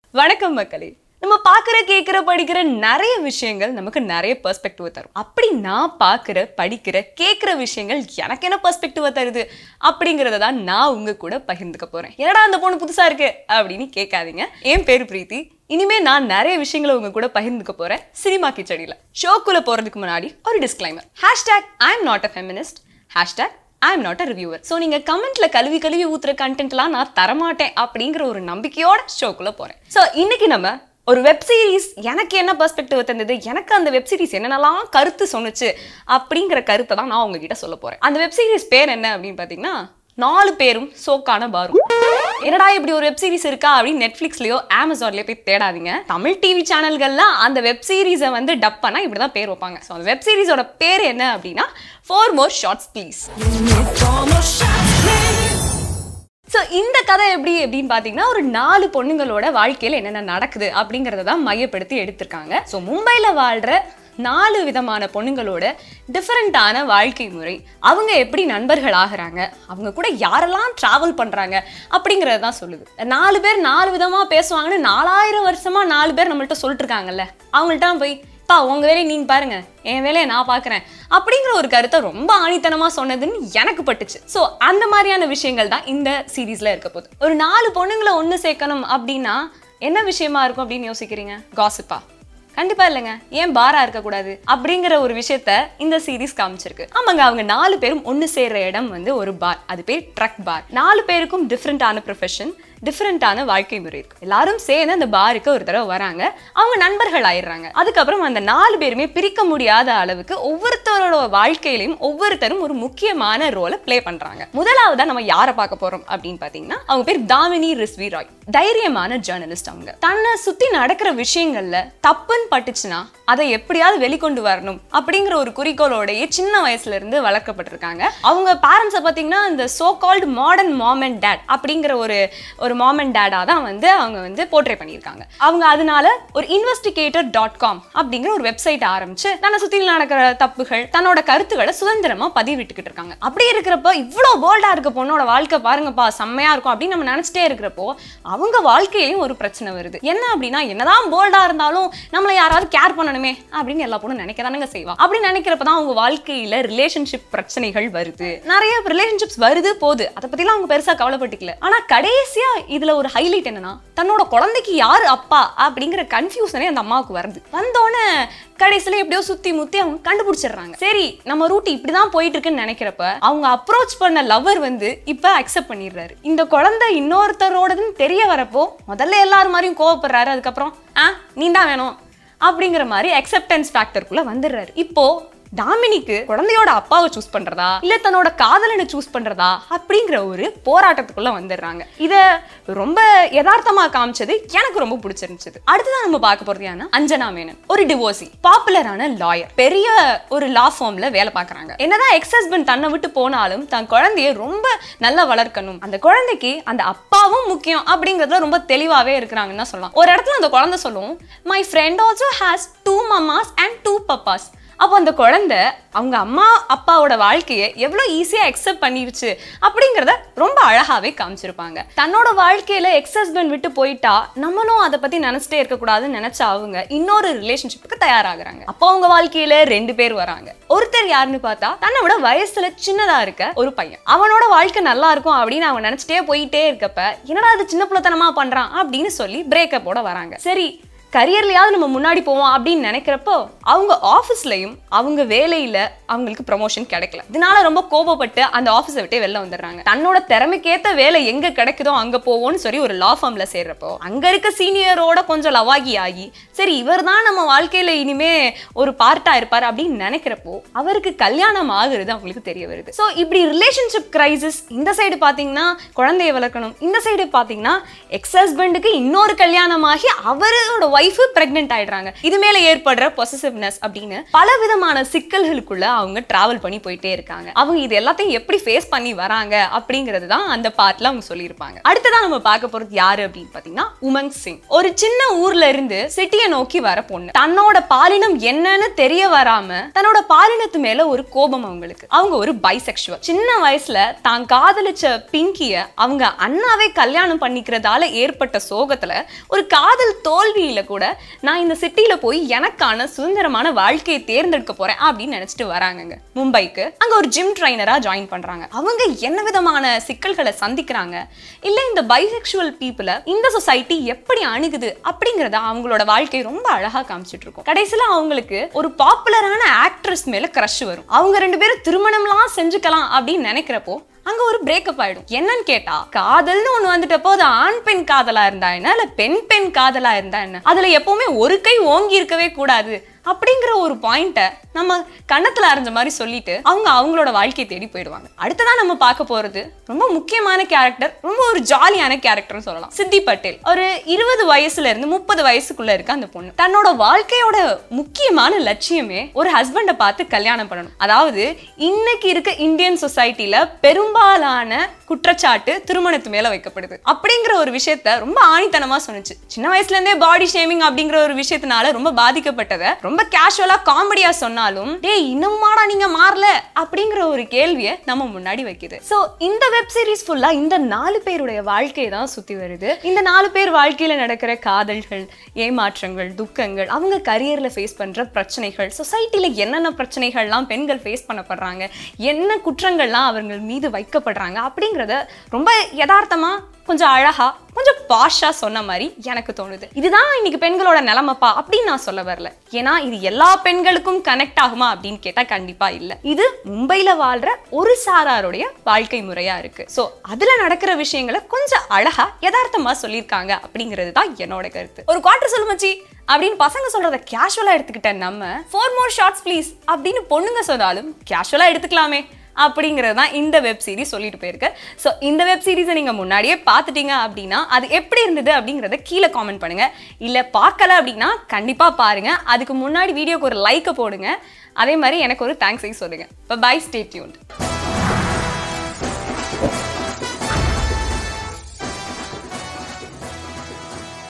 வணக்கம் மக்களே நம்ம பார்க்குற கேட்குற படிக்கிற நிறைய விஷயங்கள் நமக்கு நிறைய பெர்ஸ்பெக்டிவ் தரும் அப்படி நான் பார்க்குற படிக்கிற கேட்குற விஷயங்கள் எனக்கு என்ன பெர்ஸ்பெக்டிவ் தருது அப்படிங்கிறத தான் நான் உங்க கூட பகிர்ந்துக்க போறேன் என்னடா அந்த பொண்ணு புதுசா இருக்கு அப்படின்னு கேட்காதீங்க என் பேர் பிரீத்தி இனிமே நான் நிறைய விஷயங்களை உங்க கூட பகிர்ந்துக்க போறேன் சினிமா கிச்சடியில ஷோக்குள்ள போறதுக்கு முன்னாடி ஒரு disclaimer hashtag I am not a feminist hashtag I am not a reviewer so நீங்கள் கமெண்ட்ல கழுவி கழுவி ஊத்துற கண்டென்ட்லாம் நான் தரமாட்டேன் அப்படிங்கிற ஒரு நம்பிக்கையோட ஷோக்குள்ள போறேன் ஸோ இன்னைக்கு நம்ம ஒரு வெப் சீரிஸ் எனக்கு என்ன பெர்ஸ்பெக்டிவ் தந்தது எனக்கு அந்த வெப் சீரிஸ் என்னென்னலாம் கருத்து சொன்னுச்சு அப்படிங்கிற கருத்தை தான் நான் உங்ககிட்ட சொல்ல போறேன் அந்த வெப் சீரிஸ் பேர் என்ன அப்படின்னு பார்த்தீங்கன்னா நாலு பேரும் சோக்கான பாரும் என்னடா இப்படி ஒரு வெப் சீரிஸ் இருக்கா அப்படின்னு நெட்ஃப்ளிக்ஸ்லயோ அமேசான்லயோ போய் தேடாதீங்க தமிழ் டிவி சேனல்கள்லாம் அந்த வெப் சீரிஸை வந்து டப் பண்ணா இப்படி தான் பேர் வைப்பாங்க ஸோ அந்த வெப் சீரிஸோட பேர் என்ன அப்படின்னா four more shorts please so இந்த கதை எப்படி அப்படின்னு பார்த்தீங்கன்னா ஒரு நாலு பொண்ணுங்களோட வாழ்க்கையில் என்னென்ன நடக்குது அப்படிங்கிறத தான் மையப்படுத்தி எடுத்திருக்காங்க ஸோ மும்பையில் வாழ்கிற நாலு விதமான பொண்ணுங்களோட டிஃப்ரெண்ட்டான வாழ்க்கை முறை அவங்க எப்படி நண்பர்கள் ஆகுறாங்க அவங்க கூட யாரெல்லாம் ட்ராவல் பண்ணுறாங்க அப்படிங்கிறது தான் சொல்லுது நாலு பேர் நாலு விதமாக பேசுவாங்கன்னு நாலாயிரம் வருஷமாக நாலு பேர் நம்மள்ட்ட சொல்லிட்டு இருக்காங்கல்ல அவங்கள்ட்ட போய் பா உங்க வேலையை நீங்க பாருங்க என் வேலையை நான் பார்க்குறேன் அப்படிங்கிற ஒரு கருத்தை ரொம்ப ஆணித்தனமாக சொன்னதுன்னு எனக்கு பட்டுச்சு ஸோ அந்த மாதிரியான விஷயங்கள் தான் இந்த சீரீஸில் இருக்க போகுது ஒரு நாலு பொண்ணுங்களை ஒன்று சேர்க்கணும் அப்படின்னா என்ன விஷயமா இருக்கும் அப்படின்னு யோசிக்கிறீங்க காசிப்பா கண்டிப்பா இல்லைங்க ஏன் பாரா இருக்கக்கூடாது அப்படிங்கிற ஒரு விஷயத்த இந்த சீரிஸ் காமிச்சிருக்கு ஆமாங்க அவங்க நாலு பேரும் ஒன்று சேர்ற இடம் வந்து ஒரு பார் அது பேர் ட்ரக் பார் நாலு பேருக்கும் டிஃப்ரெண்டான ப்ரொஃபஷன் டிஃப்ரெண்ட்டான வாழ்க்கை முறை இருக்கு எல்லாரும் சேர்ந்து அந்த பாருக்கு ஒரு தடவை வராங்க அவங்க நண்பர்கள் ஆயிடுறாங்க அதுக்கப்புறம் அந்த நாலு பேருமே பிரிக்க முடியாத அளவுக்கு ஒவ்வொருத்தரோட வாழ்க்கையிலையும் ஒவ்வொருத்தரும் ஒரு முக்கியமான ரோலை ப்ளே பண்றாங்க முதலாவதா நம்ம யாரை பார்க்க போறோம் அப்படின்னு பார்த்தீங்கன்னா அவங்க பேர் தாமினி ரிஸ்வி ராய் தைரியமான ஜேர்னலிஸ்ட் அவங்க தன்னை சுத்தி நடக்கிற விஷயங்கள்ல தப்புன்னு பட்டுச்சுன்னா அதை எப்படியாவது வெளிக்கொண்டு வரணும் அப்படிங்கிற ஒரு குறிக்கோளோடயே சின்ன வயசுல இருந்து வளர்க்கப்பட்டிருக்காங்க அவங்க பேரண்ட்ஸை பார்த்தீங்கன்னா இந்த so called modern mom and dad அப்படிங்கிற ஒரு ஒரு மாம் அண்ட் டேடாக தான் வந்து அவங்க வந்து போர்ட்ரே பண்ணியிருக்காங்க அவங்க அதனால ஒரு இன்வெஸ்டிகேட்டர் டாட் காம் அப்படிங்கிற ஒரு வெப்சைட் ஆரம்பிச்சு தன்னை சுற்றி நடக்கிற தப்புகள் தன்னோட கருத்துக்களை சுதந்திரமா பதிவிட்டுக்கிட்டு இருக்காங்க அப்படி இருக்கிறப்போ இவ்வளோ போல்டா இருக்க பொண்ணோட வாழ்க்கை பாருங்கப்பா செம்மையா இருக்கும் அப்படின்னு நம்ம நினைச்சிட்டே இருக்கிறப்போ அவங்க வாழ்க்கையிலையும் ஒரு பிரச்சனை வருது என்ன அப்படின்னா என்னதான் போல்டா இருந்தாலும் நம்மளை யாராவது கேர் பண்ணணுமே அப்படின்னு எல்லா பொண்ணும் நினைக்கதானுங்க செய்வா அப்படி நினைக்கிறப்ப தான் அவங்க வாழ்க்கையில ரிலேஷன்ஷிப் பிரச்சனைகள் வருது நிறைய ரிலேஷன்ஷிப்ஸ் வருது போகுது அதை பத்திலாம் அவங்க பெருசா கவலைப்பட்டுக்கல ஆனா கடைசியா இதுல ஒரு ஹைலைட் என்னன்னா தன்னோட குழந்தைக்கு யாரு அப்பா அப்படிங்கிற கன்ஃபியூஷனே அந்த அம்மாவுக்கு வருது வந்தோடனே கடைசியில எப்படியோ சுத்தி முத்தி அவங்க கண்டுபிடிச்சிடுறாங்க சரி நம்ம ரூட் இப்படிதான் போயிட்டு இருக்குன்னு நினைக்கிறப்ப அவங்க அப்ரோச் பண்ண லவர் வந்து இப்ப அக்செப்ட் பண்ணிடுறாரு இந்த குழந்தை இன்னொருத்தரோடதுன்னு தெரிய வரப்போ முதல்ல எல்லாரும் மாதிரியும் கோவப்படுறாரு அதுக்கப்புறம் ஆ நீ தான் வேணும் அப்படிங்கிற மாதிரி அக்செப்டன்ஸ் ஃபேக்டருக்குள்ள வந்துடுறாரு இப்போ டாமினிக்கு குழந்தையோட அப்பாவை சூஸ் பண்றதா இல்ல தன்னோட காதலனை சூஸ் பண்றதா அப்படிங்கிற ஒரு போராட்டத்துக்குள்ள வந்துடுறாங்க இத ரொம்ப யதார்த்தமா காமிச்சது எனக்கு ரொம்ப பிடிச்சிருந்துச்சு அடுத்ததான் நம்ம பார்க்க போறது யாருன்னா அஞ்சனா மேனன் ஒரு டிவோர்ஸி பாப்புலரான லாயர் பெரிய ஒரு லா ஃபார்ம்ல வேலை பார்க்கறாங்க என்னதான் எக்ஸ் ஹஸ்பண்ட் தன்னை விட்டு போனாலும் தன் குழந்தைய ரொம்ப நல்லா வளர்க்கணும் அந்த குழந்தைக்கு அந்த அப்பாவும் முக்கியம் அப்படிங்கறதுல ரொம்ப தெளிவாவே இருக்கிறாங்கன்னு தான் சொல்லலாம் ஒரு இடத்துல அந்த குழந்தை சொல்லும் my friend also has two mamas and two papas அப்போ அந்த குழந்தை அவங்க அம்மா அப்பாவோட வாழ்க்கையை எவ்வளோ ஈஸியாக அக்செப்ட் பண்ணிருச்சு அப்படிங்கிறத ரொம்ப அழகாவே காமிச்சிருப்பாங்க தன்னோட வாழ்க்கையில எக்ஸ் ஹஸ்பண்ட் விட்டு போயிட்டா நம்மளும் அதை பத்தி நினைச்சிட்டே இருக்கக்கூடாதுன்னு நினைச்ச அவங்க இன்னொரு ரிலேஷன்ஷிப்புக்கு தயாராகிறாங்க அப்போ அவங்க வாழ்க்கையில ரெண்டு பேர் வராங்க ஒருத்தர் யாருன்னு பார்த்தா தன்னை விட வயசுல சின்னதா இருக்க ஒரு பையன் அவனோட வாழ்க்கை நல்லா இருக்கும் அப்படின்னு அவன் நினைச்சிட்டே போயிட்டே இருக்கப்ப என்னடா அது சின்ன பிள்ளைத்தனமா பண்றான் அப்படின்னு சொல்லி பிரேக்கப்போட வராங்க சரி கரியர்லயாவது நம்ம முன்னாடி போவோம் அப்படின்னு நினைக்கிறப்போ அவங்க ஆஃபீஸ்லையும் அவங்க வேலையில அவங்களுக்கு ப்ரமோஷன் கிடைக்கல இதனால ரொம்ப கோபப்பட்டு அந்த ஆஃபீஸை விட்டே வெளில வந்துடுறாங்க தன்னோட திறமைக்கேத்த வேலை எங்க கிடைக்குதோ அங்க போவோம்னு சொல்லி ஒரு லா ஃபார்ம்ல சேர்றப்போ அங்க இருக்க சீனியரோட கொஞ்சம் லவாகி ஆகி சரி இவர் தான் நம்ம வாழ்க்கையில இனிமே ஒரு பார்ட்டா இருப்பார் அப்படின்னு நினைக்கிறப்போ அவருக்கு கல்யாணம் ஆகுறது அவங்களுக்கு தெரிய வருது ஸோ இப்படி ரிலேஷன்ஷிப் கிரைசிஸ் இந்த சைடு பாத்தீங்கன்னா குழந்தைய வளர்க்கணும் இந்த சைடு பாத்தீங்கன்னா எக்ஸ் ஹஸ்பண்டுக்கு இன்னொரு கல்யாணமாகி அவரோட ஒய்ஃபு பிரெக்னென்ட் ஆயிடுறாங்க இது மேல ஏற்படுற பொசசிவ்னஸ் அப்படின்னு பல விதமான சிக்கல்களுக்குள்ள அவங்க டிராவல் பண்ணி போயிட்டே இருக்காங்க அவங்க இது எல்லாத்தையும் எப்படி ஃபேஸ் பண்ணி வராங்க அப்படிங்கிறது தான் அந்த பார்ட்ல அவங்க சொல்லியிருப்பாங்க அடுத்ததான் நம்ம பார்க்க போறது யாரு அப்படின்னு பாத்தீங்கன்னா உமங் சிங் ஒரு சின்ன ஊர்ல இருந்து சிட்டியை நோக்கி வர பொண்ணு தன்னோட பாலினம் என்னன்னு தெரிய வராம தன்னோட பாலினத்து மேல ஒரு கோபம் அவங்களுக்கு அவங்க ஒரு பைசெக்சுவல் சின்ன வயசுல தான் காதலிச்ச பிங்கிய அவங்க அண்ணாவே கல்யாணம் பண்ணிக்கிறதால ஏற்பட்ட சோகத்துல ஒரு காதல் தோல்வியில கூட நான் இந்த சிட்டில போய் எனக்கான சுதந்திரமான வாழ்க்கையை தேர்ந்தெடுக்க போறேன் அப்படின்னு நினைச்சிட்டு வராங்கங்க மும்பைக்கு அங்க ஒரு ஜிம் ட்ரைனரா ஜாயின் பண்றாங்க அவங்க என்ன விதமான சிக்கல்களை சந்திக்கிறாங்க இல்ல இந்த பைசெக்சுவல் பீப்புளை இந்த சொசைட்டி எப்படி அணுகுது அப்படிங்கறத அவங்களோட வாழ்க்கை ரொம்ப அழகா காமிச்சிட்டு இருக்கும் கடைசியில அவங்களுக்கு ஒரு பாப்புலரான ஆக்ட்ரஸ் மேல கிரஷ் வரும் அவங்க ரெண்டு பேரும் திருமணம்லாம் செஞ்சுக்கலாம் அப்படின்னு நினைக்கிறப்போ அங்க ஒரு பிரேக்கப் ஆயிடும் என்னன்னு கேட்டா காதல்னு ஒண்ணு வந்துட்டப்போ அது ஆண் பெண் காதலா இருந்தா என்ன இல்ல பெண் பெண் காதலா இருந்தா என்ன அதுல எப்பவுமே ஒரு கை ஓங்கி இருக்கவே கூடாது அப்படிங்கிற ஒரு பாயிண்ட்டை நம்ம கண்ணத்துல அரைஞ்ச மாதிரி சொல்லிட்டு அவங்க அவங்களோட வாழ்க்கையை தேடி போயிடுவாங்க அடுத்ததா நம்ம பார்க்க போறது ரொம்ப முக்கியமான கேரக்டர் ரொம்ப ஒரு ஜாலியான கேரக்டர்னு சொல்லலாம் சித்தி பட்டேல் ஒரு இருபது வயசுல இருந்து முப்பது வயசுக்குள்ள இருக்க அந்த பொண்ணு தன்னோட வாழ்க்கையோட முக்கியமான லட்சியமே ஒரு ஹஸ்பண்டை பார்த்து கல்யாணம் பண்ணணும் அதாவது இன்னைக்கு இருக்க இந்தியன் சொசைட்டில பெரும்பாலான குற்றச்சாட்டு திருமணத்து மேல வைக்கப்படுது அப்படிங்கிற ஒரு விஷயத்த ரொம்ப ஆணித்தனமா சொன்னுச்சு சின்ன வயசுல இருந்தே பாடி ஷேமிங் அப்படிங்கிற ஒரு விஷயத்தினால ரொம்ப பாதிக்கப்பட்டதை ரொம்ப கேஷுவலா காமெடியா சொன்னாலும் டேய் இன்னுமாடா நீங்க மாறல அப்படிங்கிற ஒரு கேள்வியை நம்ம முன்னாடி வைக்குது சோ இந்த வெப் சீரிஸ் ஃபுல்லா இந்த நாலு பேருடைய வாழ்க்கையை தான் சுத்தி வருது இந்த நாலு பேர் வாழ்க்கையில நடக்கிற காதல்கள் ஏமாற்றங்கள் துக்கங்கள் அவங்க கரியர்ல ஃபேஸ் பண்ற பிரச்சனைகள் சொசைட்டில என்னென்ன பிரச்சனைகள்லாம் பெண்கள் ஃபேஸ் பண்ணப்படுறாங்க என்ன குற்றங்கள்லாம் அவர்கள் மீது வைக்கப்படுறாங்க அப்படிங்கிறத ரொம்ப யதார்த்தமா கொஞ்சம் அழகா கொஞ்சம் பாஷா சொன்ன மாதிரி எனக்கு தோணுது இதுதான் இன்னைக்கு பெண்களோட நிலைமைப்பா அப்படின்னு நான் சொல்ல வரல ஏன்னா இது எல்லா பெண்களுக்கும் கனெக்ட் ஆகுமா அப்படின்னு கேட்டா கண்டிப்பா இல்ல இது மும்பைல வாழ்ற ஒரு சாராருடைய வாழ்க்கை முறையா இருக்கு சோ அதுல நடக்கிற விஷயங்களை கொஞ்சம் அழகா யதார்த்தமா சொல்லியிருக்காங்க அப்படிங்கிறது தான் என்னோட கருத்து ஒரு குவார்டர் சொல்லு மச்சி அப்படின்னு பசங்க சொல்றத கேஷுவலா எடுத்துக்கிட்ட நம்ம ஃபோர் மோர் ஷார்ட்ஸ் ப்ளீஸ் அப்படின்னு பொண்ணுங்க சொன்னாலும் கேஷுவலா எடுத்துக்கலாமே அப்படிங்கிறது தான் இந்த வெப் சீரிஸ் சொல்லிட்டு போயிருக்கு ஸோ இந்த வெப் சீரிஸை நீங்கள் முன்னாடியே பார்த்துட்டீங்க அப்படின்னா அது எப்படி இருந்தது அப்படிங்கிறத கீழே காமெண்ட் பண்ணுங்க இல்லை பார்க்கல அப்படின்னா கண்டிப்பாக பாருங்க அதுக்கு முன்னாடி வீடியோக்கு ஒரு லைக்கை போடுங்க அதே மாதிரி எனக்கு ஒரு தேங்க்ஸையும் சொல்லுங்க இப்போ பை ஸ்டே டியூன்ட்